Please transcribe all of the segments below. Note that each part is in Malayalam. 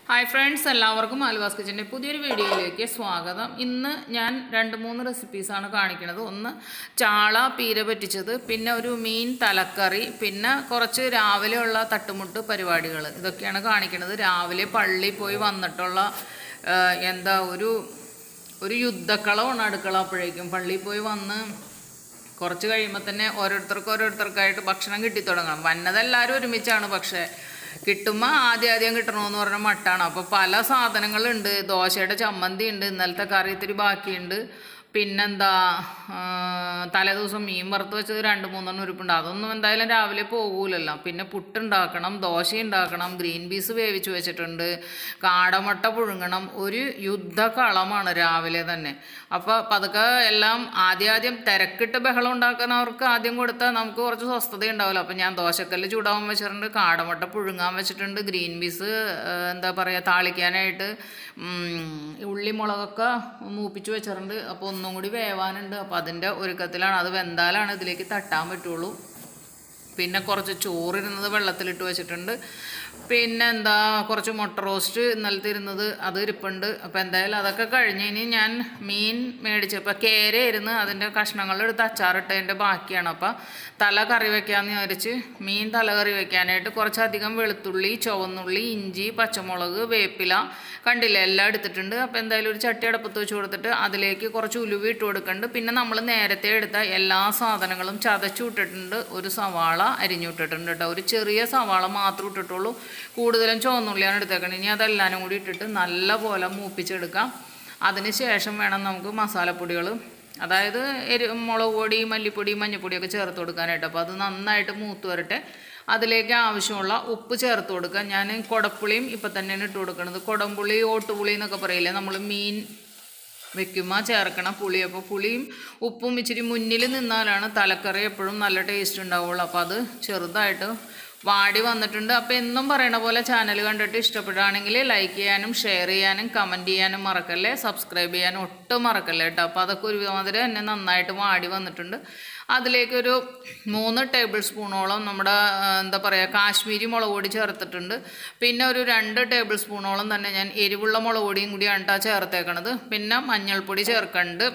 ഹായ് ഫ്രണ്ട്സ് എല്ലാവർക്കും ആലുവാസ് കിച്ചൻ്റെ പുതിയൊരു വീഡിയോയിലേക്ക് സ്വാഗതം ഇന്ന് ഞാൻ രണ്ട് മൂന്ന് റെസിപ്പീസാണ് കാണിക്കുന്നത് ഒന്ന് ചാള പീര പറ്റിച്ചത് പിന്നെ ഒരു മീൻ തലക്കറി പിന്നെ കുറച്ച് രാവിലെയുള്ള തട്ടുമുട്ട് പരിപാടികൾ ഇതൊക്കെയാണ് കാണിക്കുന്നത് രാവിലെ പള്ളി പോയി വന്നിട്ടുള്ള ആ, എന്താ ഒരു ഒരു യുദ്ധക്കളമാണ് അടുക്കള അപ്പോഴേക്കും പള്ളിയിൽ പോയി വന്ന് കുറച്ച് കഴിയുമ്പോൾ തന്നെ ഓരോരുത്തർക്ക് ഓരോരുത്തർക്കായിട്ട് ഭക്ഷണം കിട്ടി തുടങ്ങണം വന്നതെല്ലാവരും ഒരുമിച്ചാണ് പക്ഷേ കിട്ടുമ്പോൾ ആദ്യം ആദ്യം കിട്ടണമെന്ന് പറഞ്ഞ മട്ടാണ് അപ്പോൾ പല സാധനങ്ങളുണ്ട് ദോശയുടെ ചമ്മന്തി ഉണ്ട് ഇന്നലത്തെ കറി ഇത്തിരി ബാക്കിയുണ്ട് പിന്നെന്താ ആ, തലേദിവസം മീൻ വറുത്ത് വെച്ചത് രണ്ട് മൂന്നെണ്ണം ഉരുപ്പുണ്ട് അതൊന്നും എന്തായാലും രാവിലെ പോകൂലല്ലോ പിന്നെ പുട്ടുണ്ടാക്കണം ദോശ ഉണ്ടാക്കണം ഗ്രീൻ പീസ് വേവിച്ച് വെച്ചിട്ടുണ്ട് കാടമുട്ട പുഴുങ്ങണം ഒരു യുദ്ധകളമാണ് രാവിലെ തന്നെ അപ്പോൾ പതുക്കെ എല്ലാം ആദ്യം ആദ്യം തിരക്കിട്ട് ബഹളം ഉണ്ടാക്കുന്നവർക്ക് ആദ്യം കൊടുത്താൽ നമുക്ക് കുറച്ച് സ്വസ്ഥത ഉണ്ടാവില്ല അപ്പം ഞാൻ ദോശക്കല്ല് ചൂടാവാൻ വെച്ചിട്ടുണ്ട് കാടമുട്ട പുഴുങ്ങാൻ വെച്ചിട്ടുണ്ട് ഗ്രീൻ പീസ് എന്താ പറയുക താളിക്കാനായിട്ട് ഉം, ഉള്ളി മുളകൊക്കെ മൂപ്പിച്ച് വെച്ചിട്ടുണ്ട് അപ്പോൾ ഒന്നും കൂടി വേവാനുണ്ട് അപ്പോൾ അതിൻ്റെ ഒരുക്കത്തിലാണ് അത് വെന്താലാണ് ഇതിലേക്ക് തട്ടാൻ പറ്റുള്ളൂ പിന്നെ കുറച്ച് ചോറിരുന്നത് വെള്ളത്തിലിട്ട് വെച്ചിട്ടുണ്ട് പിന്നെ എന്താ കുറച്ച് മുട്ട റോസ്റ്റ് ഇന്നലത്തെ ഇരുന്നത് അത് ഇരിപ്പുണ്ട് അപ്പോൾ എന്തായാലും അതൊക്കെ കഴിഞ്ഞ് ഇനി ഞാൻ മീൻ മേടിച്ചപ്പോൾ കേരയായിരുന്നു അതിൻ്റെ കഷ്ണങ്ങൾ എടുത്ത് അച്ചാറിട്ടതിൻ്റെ ബാക്കിയാണ് അപ്പോൾ തല കറി വെക്കാമെന്ന് വിചാരിച്ച് മീൻ തല കറി വെക്കാനായിട്ട് കുറച്ചധികം വെളുത്തുള്ളി ചുവന്നുള്ളി ഇഞ്ചി പച്ചമുളക് വേപ്പില കണ്ടില്ല എല്ലാം എടുത്തിട്ടുണ്ട് അപ്പോൾ എന്തായാലും ഒരു ചട്ടി അടപ്പത്ത് വെച്ച് കൊടുത്തിട്ട് അതിലേക്ക് കുറച്ച് ഉലുവ ഇട്ട് കൊടുക്കുന്നുണ്ട് പിന്നെ നമ്മൾ നേരത്തെ എടുത്ത എല്ലാ സാധനങ്ങളും ചതച്ചു ഇട്ടിട്ടുണ്ട് ഒരു സവാള അരിഞ്ഞിട്ടിട്ടുണ്ട് കേട്ടോ ഒരു ചെറിയ സവാള മാത്രം ഇട്ടിട്ടുള്ളൂ കൂടുതലും ചുവന്നുള്ളിയാണ് എടുത്തേക്കുന്നത് ഇനി അതെല്ലാനും കൂടി ഇട്ടിട്ട് നല്ല പോലെ മൂപ്പിച്ചെടുക്കാം അതിന് ശേഷം വേണം നമുക്ക് മസാലപ്പൊടികൾ അതായത് എരി മുളക് പൊടി മല്ലിപ്പൊടി മഞ്ഞൾപ്പൊടിയൊക്കെ ചേർത്ത് കൊടുക്കാനായിട്ട് അപ്പോൾ അത് നന്നായിട്ട് മൂത്ത് വരട്ടെ അതിലേക്ക് ആവശ്യമുള്ള ഉപ്പ് ചേർത്ത് കൊടുക്കുക ഞാൻ കുടപ്പുളിയും ഇപ്പം തന്നെയാണ് ഇട്ട് കൊടുക്കുന്നത് കുടംപുളി ഓട്ടുപുളി എന്നൊക്കെ പറയില്ലേ നമ്മൾ മീൻ വെക്കുമ്പോൾ ചേർക്കണം പുളി അപ്പോൾ പുളിയും ഉപ്പും ഇച്ചിരി മുന്നിൽ നിന്നാലാണ് തലക്കറി എപ്പോഴും നല്ല ടേസ്റ്റ് ഉണ്ടാവുള്ളൂ അപ്പോൾ അത് ചെറുതായിട്ട് വാടി വന്നിട്ടുണ്ട് അപ്പോൾ എന്നും പറയണ പോലെ ചാനൽ കണ്ടിട്ട് ഇഷ്ടപ്പെടുകയാണെങ്കിൽ ലൈക്ക് ചെയ്യാനും ഷെയർ ചെയ്യാനും കമൻറ്റ് ചെയ്യാനും മറക്കല്ലേ സബ്സ്ക്രൈബ് ചെയ്യാനും ഒട്ടും മറക്കല്ലേ കേട്ടോ അപ്പോൾ അതൊക്കെ ഒരു മാതിരി തന്നെ നന്നായിട്ട് വാടി വന്നിട്ടുണ്ട് അതിലേക്കൊരു മൂന്ന് ടേബിൾ സ്പൂണോളം നമ്മുടെ ആ, എന്താ പറയുക കാശ്മീരി മുളക് പൊടി ചേർത്തിട്ടുണ്ട് പിന്നെ ഒരു രണ്ട് ടേബിൾ സ്പൂണോളം തന്നെ ഞാൻ എരിവുള്ള മുളക് പൊടിയും കൂടിയാണ് കേട്ടോ ചേർത്തേക്കണത് പിന്നെ മഞ്ഞൾപ്പൊടി ചേർക്കുന്നുണ്ട്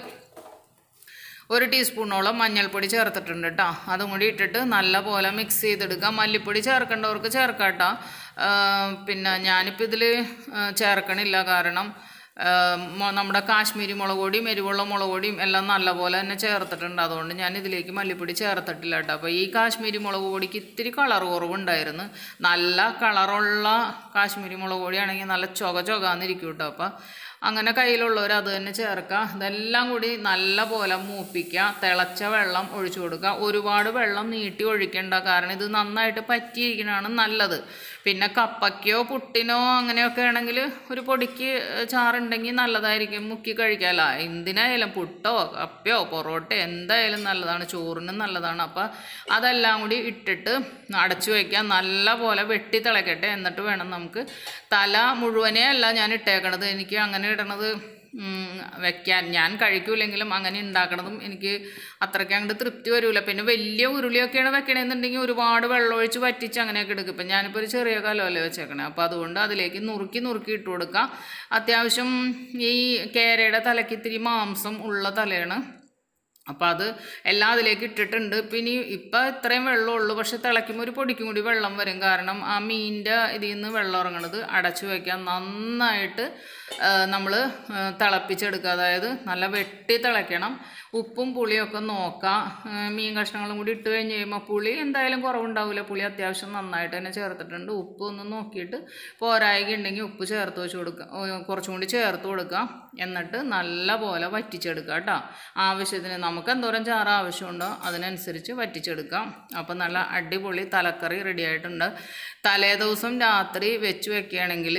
ഒരു ടീസ്പൂണോളം മഞ്ഞൾപ്പൊടി ചേർത്തിട്ടുണ്ട് കേട്ടോ അതും കൂടി ഇട്ടിട്ട് നല്ല പോലെ മിക്സ് ചെയ്തെടുക്കാം മല്ലിപ്പൊടി ചേർക്കേണ്ടവർക്ക് ചേർക്കാം കേട്ടോ ആ, പിന്നെ ഞാനിപ്പോൾ ഇതിൽ ചേർക്കണില്ല കാരണം ആ, മൊ- നമ്മുടെ കാശ്മീരി മുളക് പൊടിയും എരിവുള്ള മുളക് പൊടിയും എല്ലാം നല്ലപോലെ തന്നെ ചേർത്തിട്ടുണ്ട് അതുകൊണ്ട് ഞാൻ ഇതിലേക്ക് മല്ലിപ്പൊടി ചേർത്തിട്ടില്ല കേട്ടോ അപ്പോൾ ഈ കാശ്മീരി മുളക് പൊടിക്ക് ഇത്തിരി കളർ കുറവുണ്ടായിരുന്നു നല്ല കളറുള്ള കാശ്മീരി മുളക് പൊടിയാണെങ്കിൽ നല്ല ചൊക ചൊകാന്നിരിക്കും കേട്ടോ അപ്പോൾ അങ്ങനെ കയ്യിലുള്ളവർ അത് തന്നെ ചേർക്കുക ഇതെല്ലാം കൂടി നല്ല പോലെ മൂപ്പിക്കുക തിളച്ച വെള്ളം ഒഴിച്ചു കൊടുക്കുക ഒരുപാട് വെള്ളം നീട്ടി ഒഴിക്കേണ്ട കാരണം ഇത് നന്നായിട്ട് പറ്റിയിരിക്കണതാണ് നല്ലത് പിന്നെ കപ്പയ്ക്കോ പുട്ടിനോ അങ്ങനെയൊക്കെ ആണെങ്കിൽ ഒരു പൊടിക്ക് ചാറുണ്ടെങ്കിൽ നല്ലതായിരിക്കും മുക്കി കഴിക്കാമല്ലോ എന്തിനായാലും പുട്ടോ കപ്പയോ പൊറോട്ടയോ എന്തായാലും നല്ലതാണ് ചോറിനും നല്ലതാണ് അപ്പോൾ അതെല്ലാം കൂടി ഇട്ടിട്ട് അടച്ചു വയ്ക്കുക നല്ല പോലെ വെട്ടി തിളക്കട്ടെ എന്നിട്ട് വേണം നമുക്ക് തല മുഴുവനേ അല്ല ഞാൻ ഇട്ടേക്കണത് എനിക്ക് അങ്ങനെ ഇടണത് ഉം, വെക്കാൻ ഞാൻ കഴിക്കൂലെങ്കിലും അങ്ങനെ ഉണ്ടാക്കണതും എനിക്ക് അത്രയ്ക്ക് അങ്ങോട്ട് തൃപ്തി വരില്ല പിന്നെ വലിയ ഉരുളിയൊക്കെയാണ് വെക്കണമെന്നുണ്ടെങ്കിൽ ഒരുപാട് വെള്ളമൊഴിച്ച് വറ്റിച്ച് അങ്ങനെയൊക്കെ എടുക്കും ഇപ്പം ഞാനിപ്പോൾ ഒരു ചെറിയ കലമല്ലേ വെച്ചേക്കണേ അപ്പോൾ അതുകൊണ്ട് അതിലേക്ക് നുറുക്കി നുറുക്കി ഇട്ട് കൊടുക്കുക അത്യാവശ്യം ഈ കേരയുടെ തലയ്ക്ക് ഇത്തിരി മാംസം ഉള്ള തലയാണ് അപ്പോൾ അത് എല്ലാം അതിലേക്ക് ഇട്ടിട്ടുണ്ട് പിന്നെ ഇപ്പം ഇത്രയും വെള്ളമുള്ളൂ പക്ഷെ തിളയ്ക്കുമ്പോൾ ഒരു പൊടിക്കും കൂടി വെള്ളം വരും കാരണം ആ മീനിൻ്റെ ഇതിൽ നിന്ന് വെള്ളം ഇറങ്ങണത് അടച്ചു വയ്ക്കാൻ നന്നായിട്ട് നമ്മൾ തിളപ്പിച്ചെടുക്കുക അതായത് നല്ല വെട്ടി തിളയ്ക്കണം ഉപ്പും പുളിയൊക്കെ നോക്കാം ആ, മീൻ കഷ്ണങ്ങളും കൂടി ഇട്ട് കഴിഞ്ഞ് കഴിയുമ്പോൾ പുളി എന്തായാലും കുറവുണ്ടാവില്ല പുളി അത്യാവശ്യം നന്നായിട്ട് തന്നെ ചേർത്തിട്ടുണ്ട് ഉപ്പ് ഒന്ന് നോക്കിയിട്ട് പോരായിക ഉണ്ടെങ്കിൽ ഉപ്പ് ചേർത്ത് വെച്ച് കൊടുക്കുക ഓ, കുറച്ചും കൂടി ചേർത്ത് കൊടുക്കാം എന്നിട്ട് നല്ല പോലെ വറ്റിച്ചെടുക്കുക കേട്ടോ ആവശ്യത്തിന് നമുക്ക് എന്തോരം ചാറ് ആവശ്യമുണ്ടോ അതിനനുസരിച്ച് വറ്റിച്ചെടുക്കാം അപ്പം നല്ല അടിപൊളി തലക്കറി റെഡി ആയിട്ടുണ്ട് തലേ ദിവസം രാത്രി വെച്ച് വെക്കുകയാണെങ്കിൽ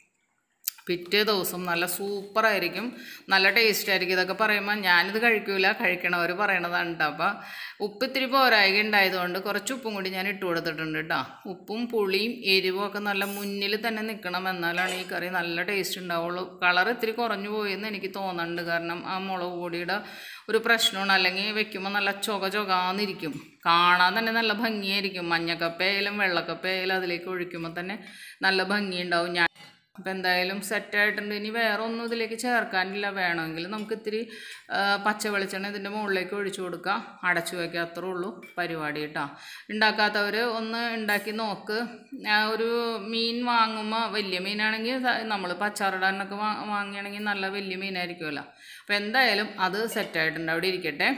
പിറ്റേ ദിവസം നല്ല സൂപ്പറായിരിക്കും നല്ല ടേസ്റ്റ് ആയിരിക്കും ഇതൊക്കെ പറയുമ്പോൾ ഞാനിത് കഴിക്കൂല കഴിക്കണവർ പറയണതാണ് കേട്ടോ അപ്പോൾ ഉപ്പ് ഇത്തിരി പോരായിക ഉണ്ടായതുകൊണ്ട് കുറച്ച് ഉപ്പും കൂടി ഞാൻ ഇട്ട് കൊടുത്തിട്ടുണ്ട് കേട്ടോ ഉപ്പും പുളിയും എരിവും ഒക്കെ നല്ല മുന്നിൽ തന്നെ നിൽക്കണം എന്നാലാണ് ഈ കറി നല്ല ടേസ്റ്റ് ഉണ്ടാവുള്ളൂ കളർ ഇത്തിരി കുറഞ്ഞു പോയെന്ന് എനിക്ക് തോന്നുന്നുണ്ട് കാരണം ആ മുളക് പൊടിയുടെ ഒരു പ്രശ്നമാണ് അല്ലെങ്കിൽ വെക്കുമ്പോൾ നല്ല ചൊക ചൊകാന്നിരിക്കും കാണാൻ തന്നെ നല്ല ഭംഗിയായിരിക്കും മഞ്ഞക്കപ്പയായാലും വെള്ളക്കപ്പയായാലും അതിലേക്ക് ഒഴിക്കുമ്പോൾ തന്നെ നല്ല ഭംഗിയുണ്ടാവും ഞാൻ അപ്പോൾ എന്തായാലും സെറ്റായിട്ടുണ്ട് ഇനി വേറെ ഒന്നും ഇതിലേക്ക് ചേർക്കാനില്ല വേണമെങ്കിൽ നമുക്ക് ഇത്തിരി ആ, പച്ച വെളിച്ചെണ്ണ ഇതിൻ്റെ മുകളിലേക്ക് ഒഴിച്ചു കൊടുക്കാം അടച്ചു വയ്ക്കുക അത്രേ ഉള്ളൂ പരിപാടി കേട്ടോ ഉണ്ടാക്കാത്തവർ ഒന്ന് ഉണ്ടാക്കി നോക്ക് ആ, ഒരു മീൻ വാങ്ങുമ്പോൾ വലിയ മീനാണെങ്കിൽ നമ്മൾ പച്ചാറിടാനൊക്കെ വാ വാങ്ങുകയാണെങ്കിൽ നല്ല വലിയ മീനായിരിക്കുമല്ലോ അപ്പോൾ എന്തായാലും അത് സെറ്റായിട്ടുണ്ട് അവിടെ ഇരിക്കട്ടെ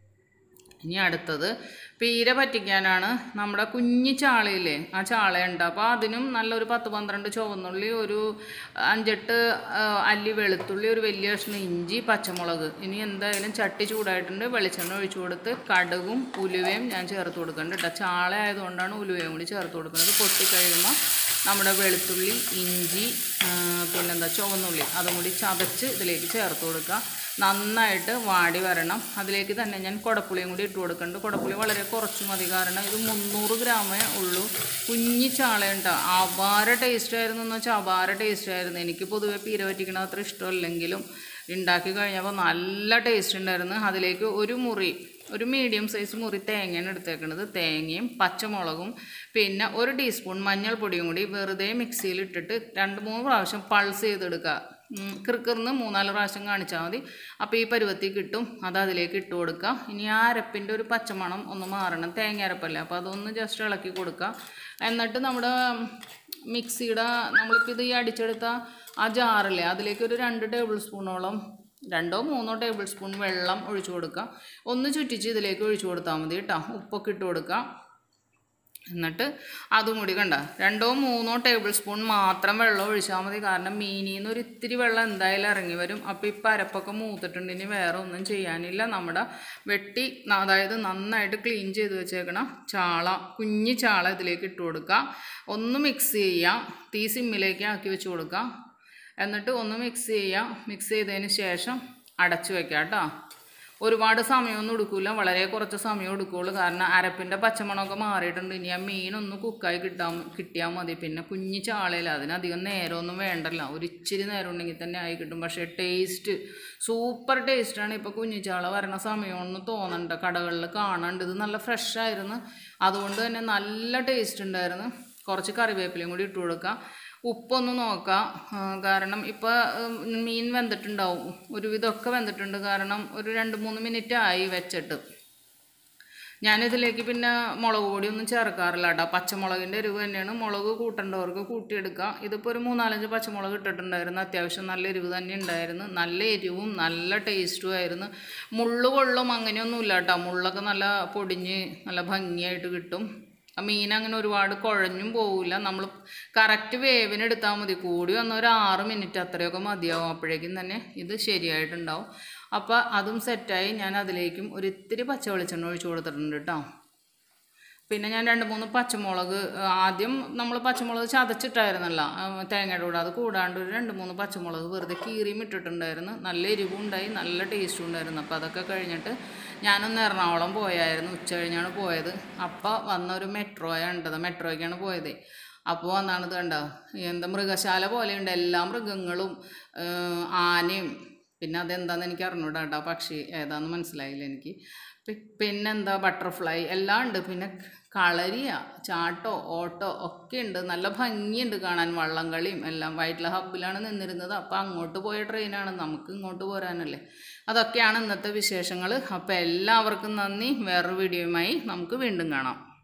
ഇനി അടുത്തത് പീര പറ്റിക്കാനാണ് നമ്മുടെ കുഞ്ഞി ചാളയില്ലേ ആ ചാളയുണ്ട് അപ്പോൾ അതിനും നല്ലൊരു പത്ത് പന്ത്രണ്ട് ചുവന്നുള്ളി ഒരു അഞ്ചെട്ട് ആ, അല്ലി വെളുത്തുള്ളി ഒരു വലിയ കഷ്ണം ഇഞ്ചി പച്ചമുളക് ഇനി എന്തായാലും ചട്ടി ചൂടായിട്ടുണ്ട് വെളിച്ചെണ്ണ ഒഴിച്ചു കൊടുത്ത് കടുകും ഉലുവയും ഞാൻ ചേർത്ത് കൊടുക്കുന്നുണ്ട് കേട്ടോ ചാള ആയതുകൊണ്ടാണ് ഉലുവയും കൂടി ചേർത്ത് കൊടുക്കുന്നത് പൊട്ടിക്കഴിയുമ്പോൾ നമ്മുടെ വെളുത്തുള്ളി ഇഞ്ചി ആ, പിന്നെന്താ ചുവന്നുള്ളി അതും കൂടി ചതച്ച് ഇതിലേക്ക് ചേർത്ത് കൊടുക്കുക നന്നായിട്ട് വാടി വരണം അതിലേക്ക് തന്നെ ഞാൻ കുടപ്പുളിയും കൂടി ഇട്ട് കൊടുക്കുന്നുണ്ട് കുടപ്പുളി വളരെ കുറച്ച് മതി കാരണം ഇത് മുന്നൂറ് ഗ്രാമേ ഉള്ളൂ കുഞ്ഞി ചാളയുണ്ട് അപാര ടേസ്റ്റ് ആയിരുന്നു എന്ന് വെച്ചാൽ അപാര ടേസ്റ്റ് ആയിരുന്നു എനിക്ക് പൊതുവെ പീര പറ്റിക്കണത് അത്ര ഇഷ്ടമല്ലെങ്കിലും ഉണ്ടാക്കി കഴിഞ്ഞപ്പോൾ നല്ല ടേസ്റ്റ് ഉണ്ടായിരുന്നു അതിലേക്ക് ഒരു മുറി ഒരു മീഡിയം സൈസ് മുറി തേങ്ങയാണ് എടുത്തേക്കുന്നത് തേങ്ങയും പച്ചമുളകും പിന്നെ ഒരു ടീസ്പൂൺ മഞ്ഞൾപ്പൊടിയും കൂടി വെറുതെ മിക്സിയിൽ ഇട്ടിട്ട് രണ്ട് മൂന്ന് പ്രാവശ്യം പൾസ് ചെയ്തെടുക്കുക ഉം, കിറുക്കിറുന്ന് മൂന്നാല് പ്രാവശ്യം കാണിച്ചാൽ മതി അപ്പോൾ ഈ പരുവത്തിൽ കിട്ടും അത് അതിലേക്ക് ഇട്ട് കൊടുക്കുക ഇനി ആ അരപ്പിൻ്റെ ഒരു പച്ചമണം ഒന്ന് മാറണം തേങ്ങ അരപ്പല്ലേ അപ്പോൾ അതൊന്ന് ജസ്റ്റ് ഇളക്കി കൊടുക്കുക എന്നിട്ട് നമ്മുടെ മിക്സിയുടെ നമ്മളിപ്പോൾ ഇത് ഈ അടിച്ചെടുത്ത ആ ജാറില്ലേ അതിലേക്ക് ഒരു രണ്ട് ടേബിൾ സ്പൂണോളം രണ്ടോ മൂന്നോ ടേബിൾ സ്പൂൺ വെള്ളം ഒഴിച്ചു കൊടുക്കുക ഒന്ന് ചുറ്റിച്ച് ഇതിലേക്ക് ഒഴിച്ചു കൊടുത്താൽ മതി കേട്ടോ ഉപ്പൊക്കെ ഇട്ട് കൊടുക്കുക എന്നിട്ട് അതും കൂടി കണ്ട രണ്ടോ മൂന്നോ ടേബിൾ സ്പൂൺ മാത്രം വെള്ളം ഒഴിച്ചാൽ മതി കാരണം മീനിൽ നിന്ന് ഒരു ഇത്തിരി വെള്ളം എന്തായാലും ഇറങ്ങി വരും അപ്പോൾ ഈ പരപ്പൊക്കെ മൂത്തിട്ടുണ്ട് ഇനി വേറെ ഒന്നും ചെയ്യാനില്ല നമ്മുടെ വെട്ടി ന- അതായത് നന്നായിട്ട് ക്ലീൻ ചെയ്ത് വെച്ചേക്കണം ചാള കുഞ്ഞി ചാള ഇതിലേക്ക് ഇട്ട് കൊടുക്കുക ഒന്ന് മിക്സ് ചെയ്യുക തീ സിമ്മിലേക്ക് ആക്കി വെച്ച് കൊടുക്കുക എന്നിട്ട് ഒന്ന് മിക്സ് ചെയ്യുക മിക്സ് ചെയ്തതിന് ശേഷം അടച്ചു വെക്കാം കേട്ടോ ഒരുപാട് സമയമൊന്നും എടുക്കില്ല വളരെ കുറച്ച് സമയം എടുക്കുകയുള്ളൂ കാരണം അരപ്പിൻ്റെ പച്ചമണമൊക്കെ മാറിയിട്ടുണ്ട് ഇനി ആ മീനൊന്ന് കുക്കായി കിട്ടാൻ കിട്ടിയാൽ മതി പിന്നെ കുഞ്ഞു ചാളയില്ല അതിനധികം നേരമൊന്നും വേണ്ടല്ല ഒരു ഇച്ചിരി നേരം ഉണ്ടെങ്കിൽ തന്നെ ആയി കിട്ടും പക്ഷേ ടേസ്റ്റ് സൂപ്പർ ടേസ്റ്റാണ് ഇപ്പോൾ കുഞ്ഞു ചാള വരണ സമയമൊന്നും തോന്നണ്ട കടകളിൽ കാണാണ്ട് ഇത് നല്ല ഫ്രഷ് ആയിരുന്നു അതുകൊണ്ട് തന്നെ നല്ല ടേസ്റ്റ് ഉണ്ടായിരുന്നു കുറച്ച് കറിവേപ്പിലയും കൂടി ഇട്ട് കൊടുക്കുക ഉപ്പൊന്ന് നോക്കാം ആ, കാരണം ഇപ്പോൾ മീൻ വെന്തിട്ടുണ്ടാവും ഒരുവിധമൊക്കെ വെന്തിട്ടുണ്ട് കാരണം ഒരു രണ്ട് മൂന്ന് മിനിറ്റ് ആയി വെച്ചിട്ട് ഞാനിതിലേക്ക് പിന്നെ മുളക് പൊടി ഒന്നും ചേർക്കാറില്ല കേട്ടോ പച്ചമുളകിൻ്റെ എരിവ് തന്നെയാണ് മുളക് കൂട്ടേണ്ടവർക്ക് കൂട്ടിയെടുക്കുക ഇതിപ്പോൾ ഒരു മൂന്നാലഞ്ച് പച്ചമുളക് ഇട്ടിട്ടുണ്ടായിരുന്നു അത്യാവശ്യം നല്ല എരിവ് തന്നെ ഉണ്ടായിരുന്നു നല്ല എരിവും നല്ല ടേസ്റ്റും ആയിരുന്നു മുള്ളു കൊള്ളും അങ്ങനെയൊന്നുമില്ല കേട്ടോ മുള്ളൊക്കെ നല്ല പൊടിഞ്ഞ് നല്ല ഭംഗിയായിട്ട് കിട്ടും ആ മീൻ അങ്ങനെ ഒരുപാട് കുഴഞ്ഞും പോവില്ല നമ്മൾ കറക്റ്റ് വേവിന് എടുത്താൽ മതി കൂടി വന്ന ഒരു ആറ് മിനിറ്റ് അത്രയൊക്കെ മതിയാവും അപ്പോഴേക്കും തന്നെ ഇത് ശരിയായിട്ടുണ്ടാവും അപ്പോൾ അതും സെറ്റായി ഞാൻ അതിലേക്കും ഒരു ഇത്തിരി പച്ച വെളിച്ചെണ്ണ ഒഴിച്ച് കൊടുത്തിട്ടുണ്ട് കേട്ടോ പിന്നെ ഞാൻ രണ്ട് മൂന്ന് പച്ചമുളക് ആ, ആദ്യം നമ്മൾ പച്ചമുളക് ചതച്ചിട്ടായിരുന്നല്ലോ ആ, തേങ്ങയുടെ കൂടെ അത് കൂടാണ്ട് ഒരു രണ്ട് മൂന്ന് പച്ചമുളക് വെറുതെ കീറിയും ഇട്ടിട്ടുണ്ടായിരുന്നു നല്ല എരിവും ഉണ്ടായി നല്ല ടേസ്റ്റും ഉണ്ടായിരുന്നു അപ്പോൾ അതൊക്കെ കഴിഞ്ഞിട്ട് ഞാനൊന്ന് എറണാകുളം പോയായിരുന്നു ഉച്ച കഴിഞ്ഞാണ് പോയത് അപ്പോൾ വന്ന ഒരു മെട്രോയാണ് ഉണ്ടത് മെട്രോയ്ക്കാണ് പോയത് അപ്പോൾ വന്നാണ് ഇത് കണ്ടോ എന്താ മൃഗശാല പോലെയുണ്ട് എല്ലാ മൃഗങ്ങളും ആ, ആനയും പിന്നെ അതെന്താന്ന് എനിക്ക് അറിഞ്ഞൂടാ കേട്ടോ പക്ഷി ഏതാന്ന് മനസ്സിലായില്ല എനിക്ക് പി- പിന്നെന്താ ബട്ടർഫ്ലൈ എല്ലാം ഉണ്ട് പിന്നെ കളരിയ ചാട്ടോ ഓട്ടോ ഒക്കെ ഉണ്ട് നല്ല ഭംഗിയുണ്ട് കാണാൻ വള്ളം കളിയും എല്ലാം വൈറ്റ്ല ഹബ്ബിലാണ് നിന്നിരുന്നത് അപ്പോൾ അങ്ങോട്ട് പോയ ട്രെയിനാണ് നമുക്ക് ഇങ്ങോട്ട് പോരാനല്ലേ അതൊക്കെയാണ് ഇന്നത്തെ വിശേഷങ്ങൾ അപ്പോൾ എല്ലാവർക്കും നന്ദി വേറൊരു വീഡിയോയുമായി നമുക്ക് വീണ്ടും കാണാം